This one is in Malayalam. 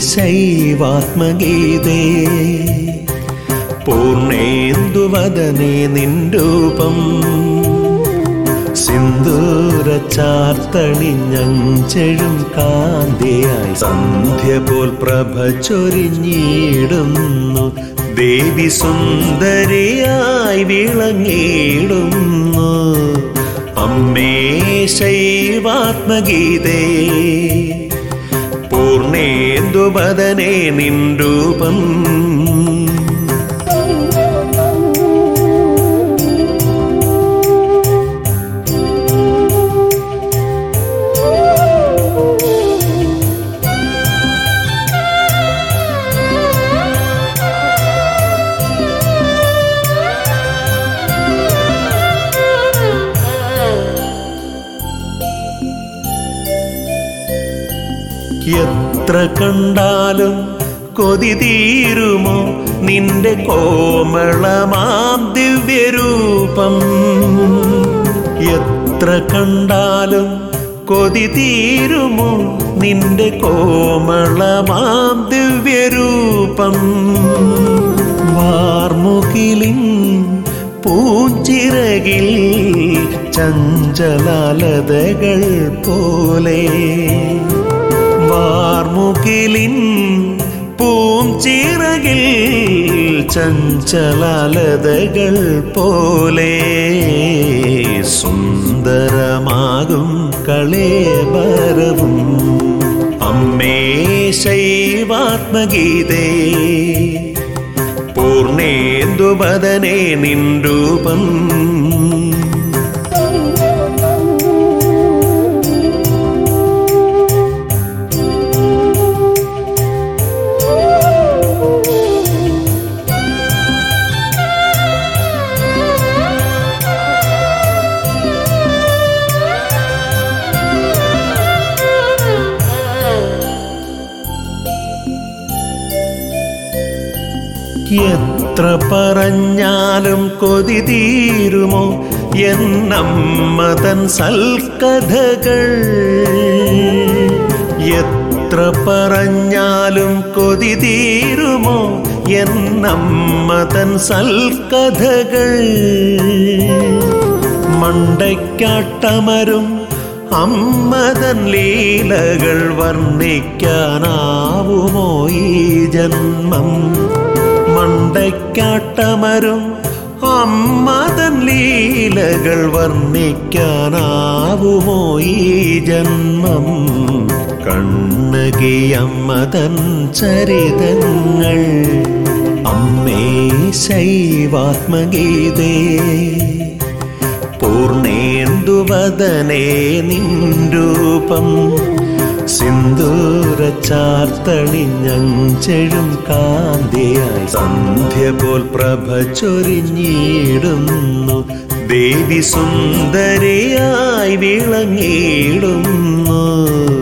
ശൈവാത്മഗീതേ പൂർണേന്ദുവദനേ നിൻ രൂപം സിന്ദൂര ചാർത്തണിഞ്ഞെഴും കാന്തിയായി സന്ധ്യ പോൽ പ്രഭ ചൊരിഞ്ഞിടുന്നു ദേവി സുന്ദരിയായി വിളങ്ങിടുന്നു അമ്മേ ശൈവാത്മഗീതേ പൂർണേന്ദുപദനേ നിൻ രൂപം എത്ര കണ്ടാലും കൊതി തീരുമോ നിന്റെ കോമളമാം ദിവ്യരൂപം എത്ര കണ്ടാലും കൊതി തീരുമോ നിന്റെ കോമളമാം ദിവ്യരൂപം വാർമുകിലിൻ പൂഞ്ചിറകിൽ ചഞ്ചലാലതകൾ പോലെ വാർമുകിലിൻ പൂഞ്ചിറകിൽ ചഞ്ചലാലതകൾ പോലെ സുന്ദരമാകും കളേബരവും അമ്മേ ശൈവാത്മഗീതേ പൂർണേന്ദുപദനേ നിൻ രൂപം എത്ര പറഞ്ഞാലും കൊതി തീരുമോ എന്നമ്മതൻ സൽക്കഥകൾ എത്ര പറഞ്ഞാലും കൊതി തീരുമോ എന്നമ്മതൻ സൽക്കഥകൾ മണ്ടയ്ക്കാട്ടമരും അമ്മതൻ ലീലകൾ വർണ്ണിക്കാനാവുമോ ഈ ജന്മം മണ്ടയ്ക്കാട്ടമരും അമ്മതൻ ലീലകൾ വർണ്ണിക്കാനാവുമോ ഈ ജന്മം കണ്ണകിയമ്മതൻ ചരിതങ്ങൾ അമ്മേ ശൈവാത്മഗീതേ പൂർണേന്ദുവദനേ നിൻ രൂപം സിന്ദൂര ചാർത്തണിഞ്ഞെഴും കാന്തിയായി സന്ധ്യ പോൽ പ്രഭ ചൊരിഞ്ഞിടുന്നു ദേവി സുന്ദരിയായി വിളങ്ങിടുന്നു